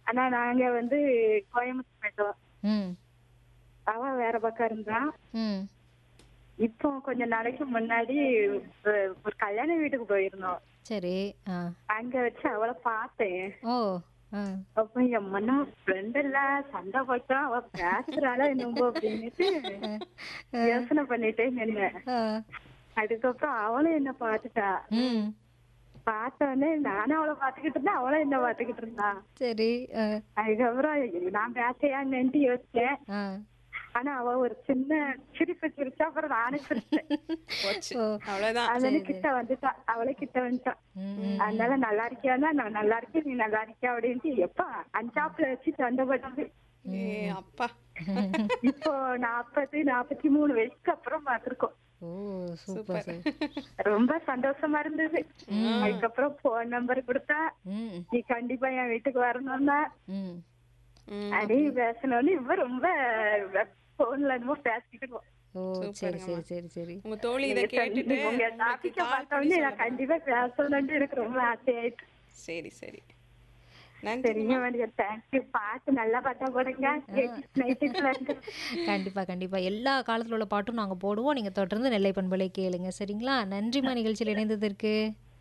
ஆனா நாங்க வந்து கோயம்புத்தூர் போயிட்டோம் ம் அவ வேற பக்கம் இருந்தா ம் இப்போ கொஞ்ச நாளைக்கு முன்னாடி ஒரு- ஒரு கல்யாண வீட்டுக்கு போயிருந்தோம் சரி ஆ அங்க வச்சு அவளை பார்த்தேன் ஓ ஆ அப்ப என் மண்ணா ஃப்ரெண்ட் இல்ல சண்டை போட்டோம் அவ பேசுறாளா என்னமோ அப்படின்னுட்டு யோசனை பண்ணிட்டே நின்னேன் ஆ அதுக்கப்புறம் அவளும் என்ன பார்த்துட்டா ம் பார்த்தோன்னே நானும் அவளை பார்த்துக்கிட்டு இருந்தேன் அவளும் என்ன பார்த்துக்கிட்டு இருந்தா சரி ஆ அதுக்கப்புறம் நான் பேசையான்னு யோசிச்சேன் ஆ ஆனா அவ ஒரு சின்ன சிரிப்பு சிரிச்சா அப்புறம் நானும் சிரிச்சேன் போச்சு ஓ அவ்வளவுதான் அதனால கிட்ட வந்துட்டா அவளே கிட்ட வந்துட்டா ம் அதனால நல்லா இருக்கியானா நான் நல்லா இருக்கேன் நீ நல்லா இருக்கியா அப்படின்ட்டு எப்ப அஞ்சாப்புல வச்சு சண்டை போட்டது ஏ அப்பா இப்போ நாற்பது நாற்பத்தி மூணு வயசுக்கு அப்புறம் பார்த்திருக்கோம் ஓ சூப்பர் சார் ரொம்ப சந்தோஷமா இருந்தது அதுக்கப்புறம் போன் நம்பர் கொடுத்தா ம் நீ கண்டிப்பா என் வீட்டுக்கு வரணும்னா ம் ம், அதையும் பேசணும்னு இவ ரொம்ப போன்ல என்னமோ பேசிக்கிடுவோம் ஓ சரி சரி சரி சரி உங்க தோழி இதை கேட்டுட்டு உங்க உங்களுக்கு டாபிக்க call பண்ணி பார்த்தோன்னே நான் கண்டிப்பா பேசணும்னு எனக்கு ரொம்ப ஆசையாயிட்டு சரி சரி நன்றி சரிங்க மேடம் தேங்க்யூ பாட்டு நல்லா பாட்டா போடுங்க நைட்டுல இருந்து கண்டிப்பா கண்டிப்பா எல்லா காலத்துல உள்ள பாட்டும் நாங்க போடுவோம் நீங்க தொடர்ந்து நெல்லை பண்பலை கேளுங்க சரிங்களா நன்றிமா நிகழ்ச்சியில் இணைந்ததற்கு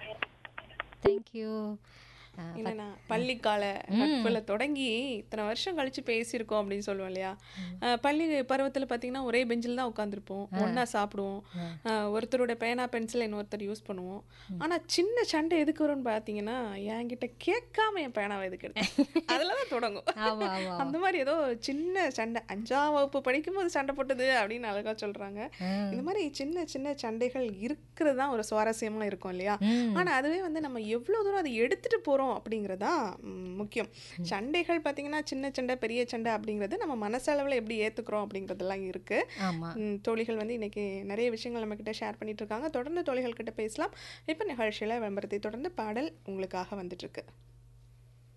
தேங்க்யூ என்னன்னா பள்ளிக்கால நட்புல தொடங்கி இத்தனை வருஷம் கழிச்சு பேசியிருக்கோம் அப்படின்னு சொல்லுவோம் இல்லையா அஹ் பள்ளி பருவத்துல பாத்தீங்கன்னா ஒரே பெஞ்சில் தான் உட்காந்துருப்போம் ஒண்ணா சாப்பிடுவோம் அஹ் ஒருத்தரோட பேனா பென்சில் இன்னொருத்தர் யூஸ் பண்ணுவோம் ஆனா சின்ன சண்டை எதுக்கு வரும்னு பாத்தீங்கன்னா என்கிட்ட கேட்காம என் பேனாவை எதுக்கு எடுத்தேன் அதுல தான் தொடங்கும் ஆமா ஆமா அந்த மாதிரி ஏதோ சின்ன சண்டை அஞ்சாம் வகுப்பு படிக்கும்போது சண்டை போட்டது அப்படின்னு அழகா சொல்றாங்க இந்த மாதிரி சின்ன சின்ன சண்டைகள் இருக்கிறது தான் ஒரு சுவாரஸ்யமா இருக்கும் இல்லையா ம். ஆனா அதுவே வந்து நம்ம எவ்வளவு தூரம் அதை எடுத்துட்டு போறோம் அப்படிங்கறதா ம், முக்கியம் சண்டைகள் பாத்தீங்கன்னா சின்ன சண்டை பெரிய சண்டை அப்படிங்கிறது நம்ம மனசளவுல எப்படி ஏத்துக்கிறோம் அப்படிங்கறதெல்லாம் இருக்கு ஆமா ம், தோழிகள் வந்து இன்னைக்கு நிறைய விஷயங்கள் நம்ம கிட்ட ஷேர் பண்ணிட்டு இருக்காங்க தொடர்ந்து தோழிகள் கிட்ட பேசலாம் இப்ப நிகழ்ச்சியில விளம்பரத்தை தொடர்ந்து பாடல் உங்களுக்காக வந்துட்டு இருக்கு